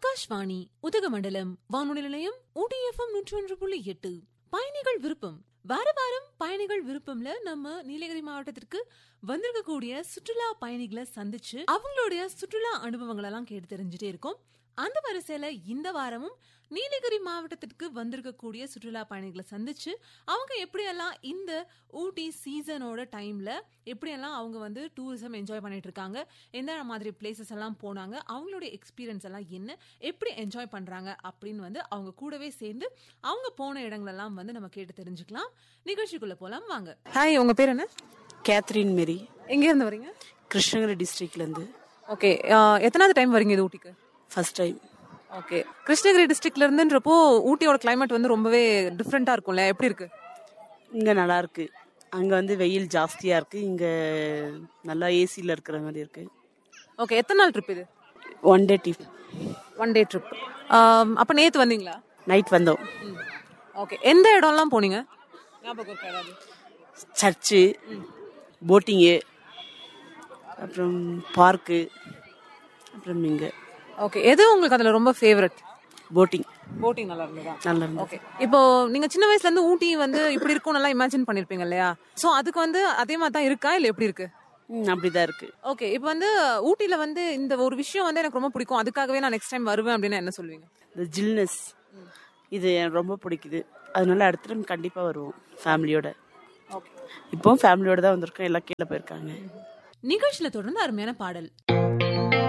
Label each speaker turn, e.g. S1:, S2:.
S1: ஆகாஷ்வாணி உதகமண்டலம் வானொலி நிலையம் ஊடிஎஃப்எம் நூற்றி ஒன்று புள்ளி எட்டு பயணிகள் விருப்பம் வார வாரம் பயணிகள் விருப்பம்ல நம்ம நீலகிரி மாவட்டத்திற்கு வந்திருக்கக்கூடிய சுற்றுலா பயணிகளை சந்திச்சு அவங்களுடைய சுற்றுலா அனுபவங்கள் எல்லாம் கேட்டு தெரிஞ்சுட்டே இருக்கோம் அந்த வரிசையில இந்த வாரமும் நீலகிரி மாவட்டத்திற்கு வந்திருக்கக்கூடிய சுற்றுலா பயணிகளை சந்திச்சு அவங்க எப்படியெல்லாம் இந்த ஊட்டி சீசனோட டைம்ல எப்படியெல்லாம் அவங்க வந்து டூரிசம் என்ஜாய் பண்ணிட்டு இருக்காங்க எந்த மாதிரி பிளேசஸ் எல்லாம் போனாங்க அவங்களுடைய எக்ஸ்பீரியன்ஸ் எல்லாம் என்ன எப்படி என்ஜாய் பண்றாங்க அப்படின்னு வந்து அவங்க கூடவே சேர்ந்து அவங்க போன இடங்களெல்லாம் வந்து நம்ம கேட்டு தெரிஞ்சுக்கலாம் நிகழ்ச்சிக்குள்ள போலாம் வாங்க ஹாய் உங்க பேர் என்ன
S2: கேத்ரின் மேரி
S1: எங்க இருந்து வரீங்க
S2: கிருஷ்ணகிரி டிஸ்ட்ரிக்ட்லேருந்து
S1: ஓகே எத்தனாவது டைம் வரீங்க இது ஊட்டிக்கு
S2: ஃபர்ஸ்ட் டைம்
S1: ஓகே கிருஷ்ணகிரி டிஸ்ட்ரிக்ட்ல இருந்துன்றப்போ ஊட்டியோட கிளைமேட் வந்து ரொம்பவே டிஃப்ரெண்டா இருக்கும்ல எப்படி இருக்கு
S2: இங்கே நல்லா இருக்கு அங்கே வந்து வெயில் ஜாஸ்தியாக இருக்கு இங்கே நல்லா ஏசியில் இருக்கிற மாதிரி இருக்கு
S1: ஓகே எத்தனை நாள் ட்ரிப் இது
S2: one day trip
S1: one day trip அப்ப நேத்து வந்தீங்களா
S2: நைட் வந்தோம்
S1: ஓகே எந்த இடம்லாம் போனீங்க ஞாபகம் இருக்கா ஏதாவது
S2: சர்ச்சு போட்டிங்கு அப்புறம் பார்க்கு அப்புறம் இங்கே
S1: ஓகே எது உங்களுக்கு அதுல ரொம்ப ஃபேவரட்
S2: போட்டிங்
S1: போட்டிங் நல்லா இருந்ததா
S2: நல்லா இருந்தது
S1: ஓகே இப்போ நீங்க சின்ன வயசுல இருந்து ஊட்டி வந்து இப்படி இருக்கும் நல்லா இமேஜின் பண்ணிருப்பீங்க இல்லையா சோ அதுக்கு வந்து அதே மாதிரி தான் இருக்கா இல்ல எப்படி இருக்கு
S2: ம் அப்படிதான் இருக்கு
S1: ஓகே இப்போ வந்து ஊட்டில வந்து இந்த ஒரு விஷயம் வந்து எனக்கு ரொம்ப பிடிக்கும் அதுக்காகவே நான் நெக்ஸ்ட் டைம் வருவேன் அப்படின்னு என்ன சொல்லுவீங்க
S2: இந்த ஜில்னஸ் இது எனக்கு ரொம்ப பிடிக்குது அதனால அடுத்த டைம் கண்டிப்பாக வருவோம் ஃபேமிலியோட
S1: ஓகே
S2: இப்போ ஃபேமிலியோட தான் வந்திருக்கோம் எல்லாம் கீழே போயிருக்காங்க
S1: நிகழ்ச்சியில தொடர்ந்து அருமையான பாடல்